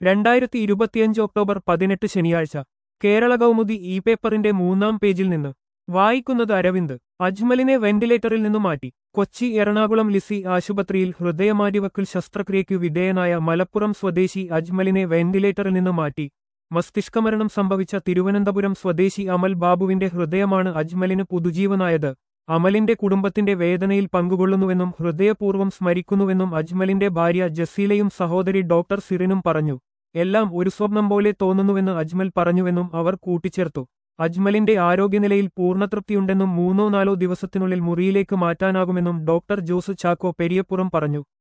രണ്ടായിരത്തി ഇരുപത്തിയഞ്ച് ഒക്ടോബർ പതിനെട്ട് ശനിയാഴ്ച കേരള കൗമുദി ഇ പേപ്പറിന്റെ മൂന്നാം പേജിൽ നിന്ന് വായിക്കുന്നത് അരവിന്ദ് അജ്മലിനെ വെന്റിലേറ്ററിൽ നിന്നു മാറ്റി കൊച്ചി എറണാകുളം ലിസി ആശുപത്രിയിൽ ഹൃദയമാറ്റിവക്കൽ ശസ്ത്രക്രിയയ്ക്കു വിധേയനായ മലപ്പുറം സ്വദേശി അജ്മലിനെ വെന്റിലേറ്ററിൽ നിന്ന് മാറ്റി മസ്തിഷ്കമരണം സംഭവിച്ച തിരുവനന്തപുരം സ്വദേശി അമൽ ബാബുവിന്റെ ഹൃദയമാണ് അജ്മലിന് പുതുജീവനായത് അമലിന്റെ കുടുംബത്തിന്റെ വേദനയിൽ പങ്കുകൊള്ളുന്നുവെന്നും ഹൃദയപൂർവ്വം സ്മരിക്കുന്നുവെന്നും അജ്മലിന്റെ ഭാര്യ ജസീലയും സഹോദരി ഡോക്ടർ സിറിനും പറഞ്ഞു എല്ലാം ഒരു സ്വപ്നം പോലെ തോന്നുന്നുവെന്ന് അജ്മൽ പറഞ്ഞുവെന്നും അവർ കൂട്ടിച്ചേർത്തു അജ്മലിന്റെ ആരോഗ്യനിലയിൽ പൂർണ്ണതൃപ്തിയുണ്ടെന്നും മൂന്നോ നാലോ ദിവസത്തിനുള്ളിൽ മുറിയിലേക്ക് മാറ്റാനാകുമെന്നും ഡോക്ടർ ജോസ് ചാക്കോ പെരിയപ്പുറം പറഞ്ഞു